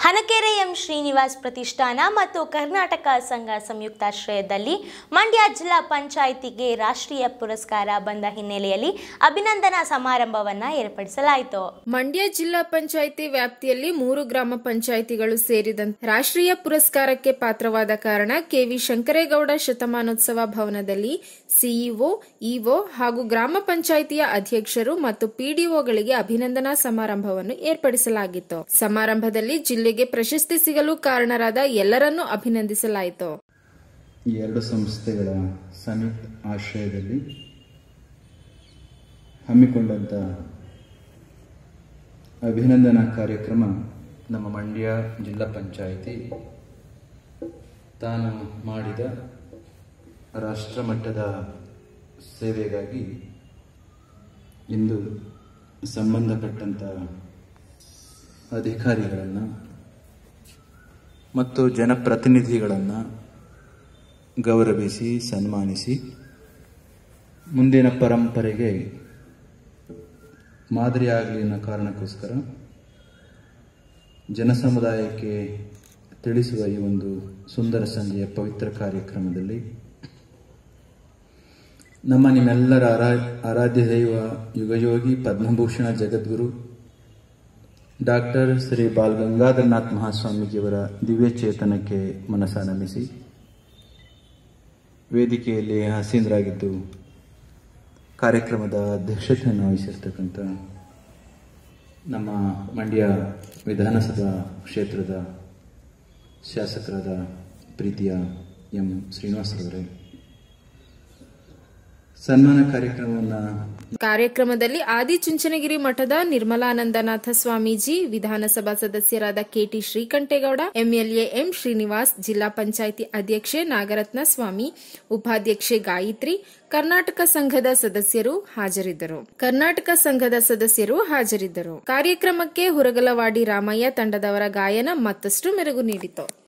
Hanakere M Srinivas ಪ್ರತಿಷ್ಠಾನ ಮತ್ತು ಕರ್ನಾಟಕ ಸಂಘ ಸಂಯುಕ್ತಾಶ್ರಯದಲ್ಲಿ ಮಂಡ್ಯ ಜಿಲ್ಲಾ ಪಂಚಾಯಿತಿಗೆ ರಾಷ್ಟ್ರೀಯ ಪುರಸ್ಕಾರ ಬಂದ ಹಿನ್ನೆಲೆಯಲ್ಲಿ ಅಭಿನಂದನಾ ಸಮಾರಂಭವನ್ನ ಏರ್ಪಡಿಸಲಾಯಿತು ಮಂಡ್ಯ ಜಿಲ್ಲಾ ಪಂಚಾಯಿತಿ ವ್ಯಾಪ್ತಿಯಲ್ಲಿ ಮೂರು ಗ್ರಾಮ ಪಂಚಾಯಿತಿಗಳು ಸೇರಿದಂತೆ ರಾಷ್ಟ್ರೀಯ ಪುರಸ್ಕಾರಕ್ಕೆ ಪಾತ್ರವಾದ ಕಾರಣ ಕೆವಿ ಶಂಕರೇಗೌಡ ಶತಮಾನೋತ್ಸವ ಭವನದಲ್ಲಿ ಸಿಇಒ ಇಒ ಹಾಗೂ ಗ್ರಾಮ ಪಂಚಾಯಿತಿಯ ಅಧ್ಯಕ್ಷರು ಮತ್ತು ಪಿಡಿಒಗಳಿಗೆ ಅಭಿನಂದನಾ ಸಮಾರಂಭವನ್ನು ಏರ್ಪಡಿಸಲಾಗಿತ್ತು ಸಮಾರಂಭದಲ್ಲಿ ಜಿಲ್ಲೆಗೆ ಪ್ರಶಸ್ತಿ ಸಿಗಲು ಕಾರಣರಾದ ಎಲ್ಲರನ್ನೂ ಅಭಿನಂದಿಸಲಾಯಿತು ಈ ಎರಡು ಸಂಸ್ಥೆಗಳ ಸಂಯುಕ್ತ ಆಶ್ರಯದಲ್ಲಿ ಹಮ್ಮಿಕೊಂಡಂಥ ಅಭಿನಂದನಾ ಕಾರ್ಯಕ್ರಮ ನಮ್ಮ ಮಂಡ್ಯ ಜಿಲ್ಲಾ ಪಂಚಾಯಿತಿ ತಾನು ಮಾಡಿದ ರಾಷ್ಟ್ರಮಟ್ಟದ ಸೇವೆಗಾಗಿ ಇಂದು ಸಂಬಂಧಪಟ್ಟಂಥ ಅಧಿಕಾರಿಗಳನ್ನು ಮತ್ತು ಜನಪ್ರತಿನಿಧಿಗಳನ್ನು ಗೌರವಿಸಿ ಸನ್ಮಾನಿಸಿ ಮುಂದಿನ ಪರಂಪರೆಗೆ ಮಾದರಿಯಾಗಲಿ ಅನ್ನೋ ಕಾರಣಕ್ಕೋಸ್ಕರ ಜನಸಮುದಾಯಕ್ಕೆ ತಿಳಿಸುವ ಈ ಒಂದು ಸುಂದರ ಸಂಜೆಯ ಪವಿತ್ರ ಕಾರ್ಯಕ್ರಮದಲ್ಲಿ ನಮ್ಮ ನಿಮ್ಮೆಲ್ಲರ ಆರಾ ಆರಾಧ್ಯ ದೈವ ಯುಗಯೋಗಿ ಪದ್ಮಭೂಷಣ ಜಗದ್ಗುರು ಡಾಕ್ಟರ್ ಶ್ರೀ ಬಾಲ್ ಗಂಗಾಧರನಾಥ್ ಮಹಾಸ್ವಾಮೀಜಿಯವರ ದಿವ್ಯ ಚೇತನಕ್ಕೆ ಮನಸ ನಮಿಸಿ ವೇದಿಕೆಯಲ್ಲಿ ಹಸೀನರಾಗಿದ್ದು ಕಾರ್ಯಕ್ರಮದ ಅಧ್ಯಕ್ಷತೆಯನ್ನು ವಹಿಸಿರ್ತಕ್ಕಂಥ ನಮ್ಮ ಮಂಡ್ಯ ವಿಧಾನಸಭಾ ಕ್ಷೇತ್ರದ ಶಾಸಕರಾದ ಪ್ರೀತಿಯ ಎಂ ಶ್ರೀನಿವಾಸರವರೇ ಸನ್ಮಾನ ಕಾರ್ಯಕ್ರಮವನ್ನು ಕಾರ್ಯಕ್ರಮದಲ್ಲಿ ಆದಿಚುಂಚನಗಿರಿ ಮಠದ ನಿರ್ಮಲಾನಂದನಾಥ ಸ್ವಾಮೀಜಿ ವಿಧಾನಸಭಾ ಸದಸ್ಯರಾದ KT Srikantegowda MLA M Srinivas ಜಿಲ್ಲಾ ಪಂಚಾಯಿತಿ ಅಧ್ಯಕ್ಷೆ ನಾಗರತ್ನ ಸ್ವಾಮಿ ಉಪಾಧ್ಯಕ್ಷೆ ಗಾಯತ್ರಿ ಕರ್ನಾಟಕ ಸಂಘದ ಸದಸ್ಯರು ಹಾಜರಿದ್ದರು ಕರ್ನಾಟಕ ಸಂಘದ ಸದಸ್ಯರು ಹಾಜರಿದ್ದರು ಕಾರ್ಯಕ್ರಮಕ್ಕೆ ಹುರಗಲವಾಡಿ ರಾಮಯ್ಯ ತಂಡದವರ ಗಾಯನ ಮತ್ತಷ್ಟು ಮೆರುಗು ನೀಡಿತು